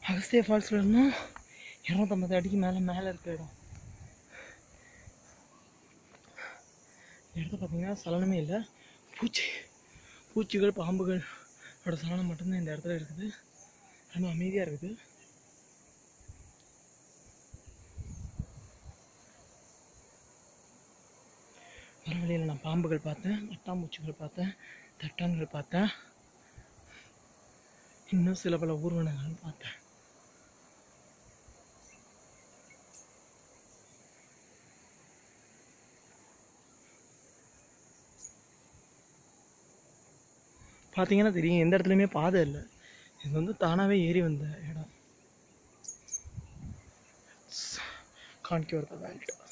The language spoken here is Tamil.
அகஸ்திய ஃபால்ஸில் இருந்தும் இரநூத்தம்பது அடிக்கு மேலே மேலே இருக்க இடம் இந்த இடத்த பார்த்தீங்கன்னா சலனமே இல்லை பூச்சி பூச்சிகள் பாம்புகள் அதோட சலனம் மட்டும்தான் இந்த இடத்துல இருக்குது ரொம்ப அமைதியாக இருக்குது வர வழியில் நான் பாம்புகள் பார்த்தேன் பட்டாம்பூச்சிகள் பார்த்தேன் தட்டான்கள் பார்த்தேன் இன்னும் சில பல ஊர்வனங்கள் பார்த்தேன் பார்த்தீங்கன்னா தெரியும் எந்த இடத்துலையுமே பாதை இல்லை இது வந்து தானாகவே ஏறி வந்த இடம் கான்கியூர் த வேல்ட்